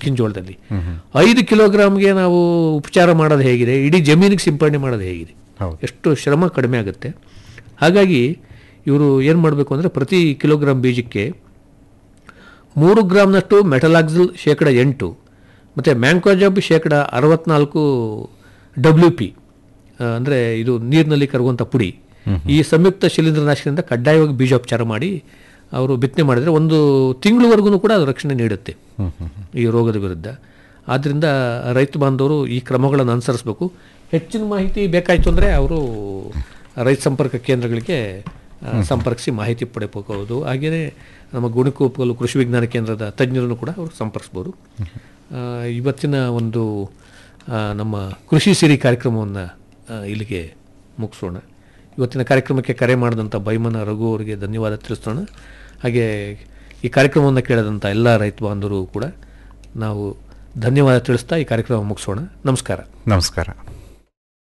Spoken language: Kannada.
ಮುಸ್ಕಿನ ಜೋಳದಲ್ಲಿ ಐದು ಕಿಲೋಗ್ರಾಮ್ಗೆ ನಾವು ಉಪಚಾರ ಮಾಡೋದು ಹೇಗಿದೆ ಇಡೀ ಜಮೀನಿಗೆ ಸಿಂಪಡಣೆ ಮಾಡೋದು ಹೇಗಿದೆ ಹೌದು. ಎಷ್ಟು ಶ್ರಮ ಕಡಿಮೆ ಆಗುತ್ತೆ ಹಾಗಾಗಿ ಇವರು ಏನು ಮಾಡಬೇಕು ಅಂದರೆ ಪ್ರತಿ ಕಿಲೋಗ್ರಾಮ್ ಬೀಜಕ್ಕೆ ಮೂರು ಗ್ರಾಮ್ನಷ್ಟು ಮೆಟಲಾಕ್ಸಿಲ್ ಶೇಕಡ ಎಂಟು ಮತ್ತು ಮ್ಯಾಂಕೋಜಬ್ ಶೇಕಡ ಅರವತ್ನಾಲ್ಕು ಡಬ್ಲ್ಯೂ ಪಿ ಅಂದರೆ ಇದು ನೀರಿನಲ್ಲಿ ಕರಗುವಂಥ ಪುಡಿ ಈ ಸಂಯುಕ್ತ ಶಿಲೀಂಧ್ರನಾಶಕದಿಂದ ಕಡ್ಡಾಯವಾಗಿ ಬೀಜೋಪಚಾರ ಮಾಡಿ ಅವರು ಬಿತ್ತನೆ ಮಾಡಿದರೆ ಒಂದು ತಿಂಗಳವರೆಗೂ ಕೂಡ ಅದು ರಕ್ಷಣೆ ನೀಡುತ್ತೆ ಈ ರೋಗದ ವಿರುದ್ಧ ಆದ್ದರಿಂದ ರೈತ ಬಾಂಧವರು ಈ ಕ್ರಮಗಳನ್ನು ಅನುಸರಿಸಬೇಕು ಹೆಚ್ಚಿನ ಮಾಹಿತಿ ಬೇಕಾಯಿತು ಅಂದರೆ ಅವರು ರೈತ ಸಂಪರ್ಕ ಕೇಂದ್ರಗಳಿಗೆ ಆ, ಸಂಪರ್ಕಿಸಿ ಮಾಹಿತಿ ಪಡೆಯಬಹುದು ಹಾಗೆಯೇ ನಮ್ಮ ಗುಣಿಕೋಪಗಲು ಕೃಷಿ ವಿಜ್ಞಾನ ಕೇಂದ್ರದ ತಜ್ಞರನ್ನು ಕೂಡ ಅವರು ಸಂಪರ್ಕಿಸ್ಬೋದು ಆ, ಇವತ್ತಿನ ಒಂದು ಆ, ನಮ್ಮ ಕೃಷಿ ಸಿರಿ ಕಾರ್ಯಕ್ರಮವನ್ನು ಇಲ್ಲಿಗೆ ಮುಗಿಸೋಣ ಇವತ್ತಿನ ಕಾರ್ಯಕ್ರಮಕ್ಕೆ ಕರೆ ಮಾಡಿದಂಥ ಬೈಮನ ರಘು ಅವರಿಗೆ ಧನ್ಯವಾದ ತಿಳಿಸೋಣ ಹಾಗೆ ಈ ಕಾರ್ಯಕ್ರಮವನ್ನು ಕೇಳಿದಂಥ ಎಲ್ಲ ರೈತ ಬಾಂಧವರು ಕೂಡ ನಾವು ಧನ್ಯವಾದ ತಿಳಿಸ್ತಾ ಈ ಕಾರ್ಯಕ್ರಮ ಮುಗಿಸೋಣ ನಮಸ್ಕಾರ ನಮಸ್ಕಾರ